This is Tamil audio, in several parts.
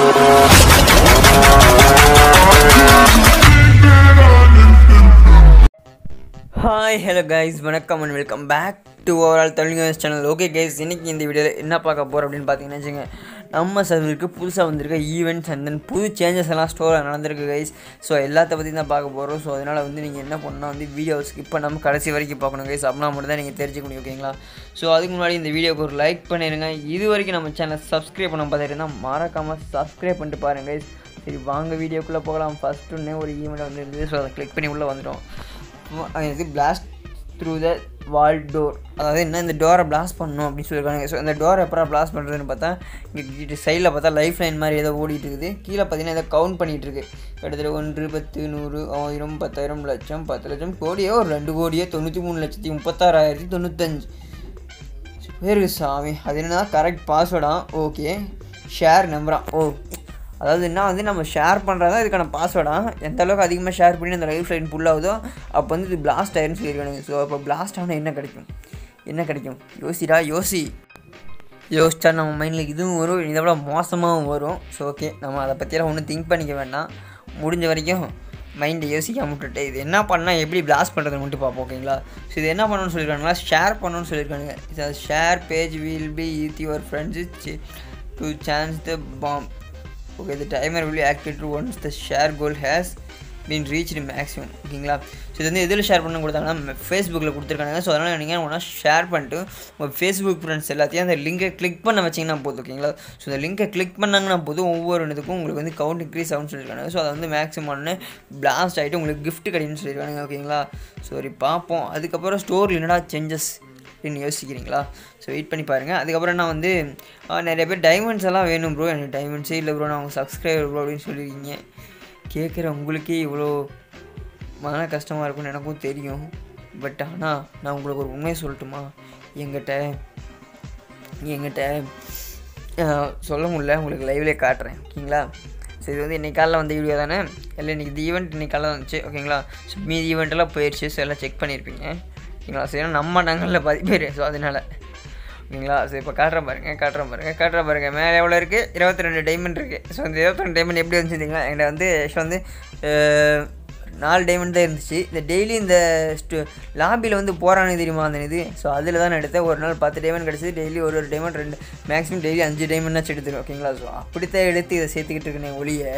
ஹாய் ஹலோ கைஸ் வணக்கம் and welcome back to overall Tamil channel okay guys இன்னைக்கு இந்த வீடியோவில் என்ன பார்க்க போகிறோம் அப்படின்னு பார்த்தீங்கன்னா வச்சுங்க நம்ம சர்வருக்கு புதுசாக வந்திருக்க ஈவெண்ட்ஸ் அண்ட் தென் புது சேஞ்சஸ் எல்லாம் ஸ்டோரில் நடந்திருக்கு கைஸ் ஸோ எல்லாத்த பற்றி தான் பார்க்க போகிறோம் ஸோ அதனால் வந்து நீங்கள் என்ன பண்ணால் வந்து வீடியோ ஸ்கிப் பண்ணாமல் கடைசி வரைக்கும் பார்க்கணும் கைஸ் அப்படின்னா மட்டும் தான் நீங்கள் தெரிஞ்சுக்க முடியும் ஓகேங்களா ஸோ அதுக்கு முன்னாடி இந்த வீடியோக்கு ஒரு லைக் பண்ணிடுங்க இது வரைக்கும் நம்ம சேனல் சப்ஸ்கிரைப் பண்ண பார்த்துட்டு மறக்காமல் சப்ஸ்கிரைப் பண்ணிட்டு பாருங்க கைஸ் சரி வாங்க வீடியோக்குள்ளே போகலாம் ஃபஸ்ட்டு ஒன்றே ஒரு ஈவெண்ட் வந்து இருந்தது ஸோ அதை கிளிக் பண்ணி உள்ளே வந்துட்டோம் இது blast through the wall door அதாவது என்ன இந்த டோரை பிளாஸ்ட் பண்ணணும் அப்படின்னு சொல்லியிருக்காங்க ஸோ இந்த டோரை எப்பறம் பிளாஸ்ட் பண்ணுறதுன்னு பார்த்தா இங்கே சைடில் பார்த்தா லைஃப் லைன் மாதிரி ஏதோ ஓடிட்டு இருக்குது கீழே பார்த்தீங்கன்னா ஏதோ கவுண்ட் பண்ணிகிட்டு இருக்கு கிட்டத்தட்ட ஒன்று பத்து நூறு ஆயிரம் பத்தாயிரம் லட்சம் பத்து லட்சம் கோடியோ ஒரு ரெண்டு கோடியோ தொண்ணூற்றி மூணு லட்சத்தி முப்பத்தாறாயிரத்தி தொண்ணூத்தஞ்சு பேருக்கு சாமி அது என்ன கரெக்ட் பாஸ்வேர்டா ஓகே ஷேர் நம்பரா ஓ அதாவது என்ன வந்து நம்ம ஷேர் பண்ணுறதா இதுக்கான பாஸ்வேர்டா எந்த அளவுக்கு அதிகமாக ஷேர் பண்ணி அந்த லைஃப் லைன் ஃபுல் ஆகுதோ அப்போ வந்து இது பிளாஸ்ட் ஆயிருன்னு சொல்லியிருக்காங்க ஸோ அப்போ பிளாஸ்ட் ஆனால் என்ன கிடைக்கும் என்ன கிடைக்கும் யோசிடா யோசி யோசிச்சா நம்ம மைண்டில் இதுவும் வரும் இதை விட மோசமாகவும் வரும் ஸோ ஓகே நம்ம அதை பற்றியெல்லாம் ஒன்றும் திங்க் பண்ணிக்க வேண்டாம் முடிஞ்ச வரைக்கும் மைண்டை யோசிக்காம விட்டுட்டு இது என்ன பண்ணால் எப்படி பிளாஸ்ட் பண்ணுறது மட்டும் பார்ப்போம் ஓகேங்களா ஸோ இது என்ன பண்ணணும்னு சொல்லியிருக்காங்களா ஷேர் பண்ணணும்னு சொல்லியிருக்காங்க share page will be with your friends to chance the bomb okay the timer will be activated once the share goal has been reached maximum ஓகேங்களா ஸோ இது வந்து எதில் ஷேர் பண்ண கொடுத்தாங்கன்னா ஃபேஸ்புக்கில் கொடுத்துருக்காங்க ஸோ அதனால் நீங்கள் ஒன்றா ஷேர் பண்ணிட்டு உங்கள் ஃபேஸ்புக் ஃப்ரெண்ட்ஸ் எல்லாத்தையும் அந்த லிங்கை கிளிக் பண்ண வச்சிங்கன்னா போதும் ஓகேங்களா ஸோ இந்த லிங்கை கிளிக் பண்ணாங்கன்னா போதும் ஒவ்வொரு இதுக்கும் உங்களுக்கு வந்து கவுண்ட் இன்க்ரீஸ் ஆகும்னு சொல்லியிருக்காங்க ஸோ அதை வந்து மேக்ஸிமம் ஒன்று பிளாஸ்ட் ஆகிட்டு உங்களுக்கு கிஃப்ட் கிடைக்கும்னு சொல்லியிருக்காங்க ஓகேங்களா சரி பார்ப்போம் அதுக்கப்புறம் ஸ்டோரில் என்னடா சேஞ்சஸ் அப்படின்னு யோசிக்கிறீங்களா ஸோ வெயிட் பண்ணி பாருங்கள் அதுக்கப்புறம் நான் வந்து ஆ, நிறைய பேர் டைமண்ட்ஸ் எல்லாம் வேணும் ப்ரோ எனக்கு டைமண்ட்ஸே இல்லை ப்ரோ நான் உங்கள் சப்ஸ்கிரைபர் ப்ரோ அப்படின்னு சொல்லியிருக்கீங்க கேட்குற உங்களுக்கே இவ்வளோ மன கஷ்டமாக இருக்கும்னு எனக்கும் தெரியும் பட் ஆனால் நான் உங்களுக்கு ஒரு உண்மையை சொல்லட்டுமா எங்கிட்ட எங்கிட்ட ஆஹ், சொல்ல முடியல உங்களுக்கு லைவ்லேயே காட்டுறேன் ஓகேங்களா ஸோ இது வந்து இன்னைக்கு காலைல வந்த வீடியோ தானே இல்லை இன்றைக்கி இந்த ஈவெண்ட் இன்னைக்கு காலைல வந்துச்சு ஓகேங்களா ஸோ மீதி ஈவெண்ட்டெல்லாம் போயிடுச்சு ஸோ எல்லாம் செக் பண்ணியிருப்பீங்க ஓகேங்களா ஸோ ஏன்னா நம்ம நாங்களில் பாதி பேர் ஸோ அதனால் ஓகேங்களா ஸோ இப்போ காட்டுறேன் பாருங்க காட்டுறேன் பாருங்க காட்டுறேன் பாருங்க மேலே எவ்வளோ இருக்குது இருபத்தி ரெண்டு டைமண்ட் இருக்குது ஸோ இந்த இருபத்தி ரெண்டு டைமண்ட் எப்படி வந்துச்சுங்களா என்கிட்ட வந்து ஆக்சுவலாக வந்து அஹ், நாலு டைமண்ட் தான் இருந்துச்சு இந்த டெய்லி இந்த ஸ்டு லாபியில் வந்து போகிறானு தெரியுமா அந்த இது ஸோ அதில் தான் நான் எடுத்தேன் ஒரு நாள் பத்து டைமண்ட் கிடச்சிது டெய்லி ஒரு ஒரு டைமண்ட் ரெண்டு மேக்ஸிமம் டெய்லி அஞ்சு டைமண்ட்னாச்சும் எடுத்துருக்கேன் ஓகேங்களா ஸோ அப்படித்தான் எடுத்து இதை சேர்த்துக்கிட்டு இருக்கேன் ஒளிய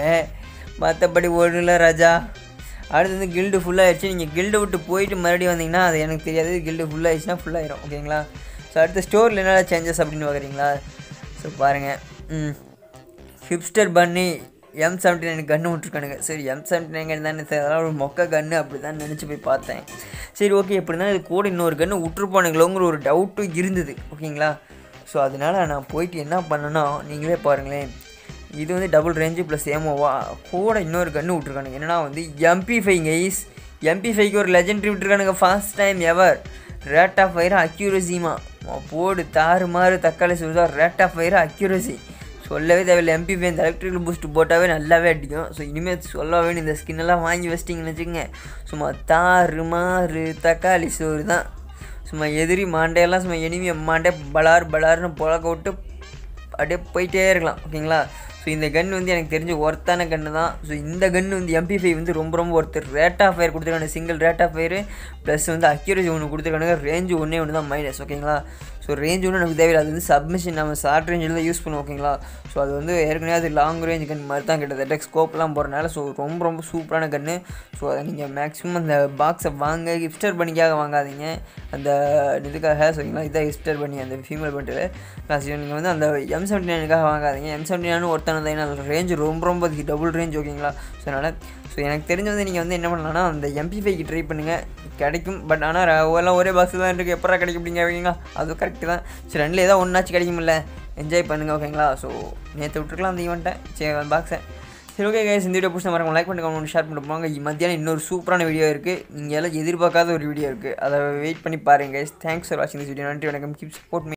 மற்றபடி ஒன்றும் இல்லை ராஜா அடுத்து வந்து கில்டு ஃபுல்லாகிடுச்சு நீங்கள் கில்டு விட்டு போயிட்டு மறுபடியும் வந்தீங்கன்னா அது எனக்கு தெரியாது கில்டு ஃபுல்லாகிடுச்சுன்னா ஃபுல்லாயிரும் ஓகேங்களா ஸோ அடுத்த ஸ்டோரில் என்னென்ன சேஞ்சஸ் அப்படின்னு பார்க்குறீங்களா ஸோ பாருங்கள் ம் ஹிப்ஸ்டர் பண்ணி எம் செவன்ட்டி நைன் கன்று விட்ருக்கானுங்க சரி எம் செவன்ட்டி நைன் கன் தானே சார் அதெல்லாம் ஒரு மொக்க கன்று அப்படி தான் நினச்சி போய் பார்த்தேன் சரி ஓகே எப்படி தான் இது கூட இன்னொரு கன்று விட்டுருப்பானுங்களோங்கிற ஒரு டவுட்டும் இருந்தது ஓகேங்களா ஸோ அதனால் நான் போயிட்டு என்ன பண்ணேன்னா நீங்களே பாருங்களேன் இது வந்து டபுள் ரேஞ்சு ப்ளஸ் ஏமோவா கூட இன்னொரு கன்று விட்ருக்கானுங்க என்னன்னா வந்து எம்பி ஃபைவ் கைஸ் எம்பி ஃபைவ்க்கு ஒரு லெஜெண்ட்ரி விட்ருக்கானுங்க first time ever rate of fire அக்யூரசிமா போடு தாறு மாறு தக்காளி சொல்லுதா ரேட் ஆஃப் ஃபயர் அக்யூரசி சொல்லவே தேவையில்லை எம்பி இந்த எலக்ட்ரிக்கல் பூஸ்ட் போட்டாவே நல்லாவே அடிக்கும் ஸோ இனிமேல் சொல்ல வேணும் இந்த ஸ்கின்னெல்லாம் வாங்கி வச்சிட்டிங்கன்னு வச்சுக்கோங்க சும்மா தாறு மாறு தக்காளி சோறு தான் சும்மா எதிரி மாண்டையெல்லாம் சும்மா எனிமி மாண்டே பலார் பலார்னு புழக்க விட்டு அப்படியே போயிட்டே இருக்கலாம் ஓகேங்களா ஸோ இந்த கன் வந்து எனக்கு தெரிஞ்ச ஒர்த்தான கன்று தான் ஸோ இந்த கன்று வந்து எம்பி ஃபைவ் வந்து ரொம்ப ரொம்ப ஒருத்தர் ரேட் ஆஃப் ஃபயர் கொடுத்துருக்காங்க single rate of fire plus வந்து அக்யூரசி ஒன்று கொடுத்துருக்காங்க ரேஞ்சு ஒன்றே ஒன்று தான் மைனஸ் ஓகேங்களா ஸோ ரேஞ்ச் ஒன்றும் நமக்கு தேவையில்லை அது வந்து சப்மிஷன் நம்ம ஷார்ட் ரேஞ்சில் தான் யூஸ் பண்ணுவோம் ஓகேங்களா ஸோ அது வந்து ஏற்கனவே அது லாங் ரேஞ்ச் கன் மாதிரி தான் கிட்டத்தட்ட ஸ்கோப்லாம் போகிறனால ஸோ ரொம்ப ரொம்ப சூப்பரான கன்று ஸோ அதை நீங்கள் மேக்ஸிமம் அந்த பாக்ஸை வாங்க கிஃப்டர் பண்ணிக்காக வாங்காதீங்க அந்த இதுக்காக சரிங்களா இதான் கிஃப்டர் பண்ணி அந்த ஃபீமேல் பண்ணிட்டு நீங்கள் வந்து அந்த எம் செவன்ட்டி நைனுக்காக வாங்காதீங்க எம் செவன்ட்டி நைன் ஒருத்தன தான் ஏன்னா ரேஞ்ச் ரொம்ப ரொம்ப டபுள் ரேஞ்ச் ஓகேங்களா ஸோ அதனால் ஸோ எனக்கு தெரிஞ்சு வந்து நீங்கள் வந்து என்ன பண்ணலாம்னா அந்த எம்பி ஃபைவ்க்கு ட்ரை பண்ணுங்கள் கிடைக்கும் பட் ஆனால் எல்லாம் ஒரே பாக்ஸ் தான் இருக்குது எப்படா கிடைக்கும் அப்படிங்க ஓகேங்களா அது கரெக்டு தான் சரி ரெண்டில் ஏதோ ஒன்றாச்சும் கிடைக்குமில்ல என்ஜாய் பண்ணுங்கள் ஓகேங்களா ஸோ நேற்று விட்டுருக்கலாம் அந்த ஈவெண்ட்டை சரி பாக்ஸை சரி ஓகே கைஸ் இந்த வீடியோ பிடிச்ச மறக்காம லைக் பண்ணிட்டு கமெண்ட் ஷேர் பண்ணிட்டு போங்க மத்தியானம் இன்னொரு சூப்பரான வீடியோ இருக்குது நீங்கள் எல்லாம் எதிர்பார்க்காத ஒரு வீடியோ இருக்குது அதை வெயிட் பண்ணி பாருங்க கைஸ் தேங்க்ஸ் ஃபார் வாட்சிங் திஸ் வீடியோ நன்றி வணக்கம் கீப் சப்போர்ட் மீ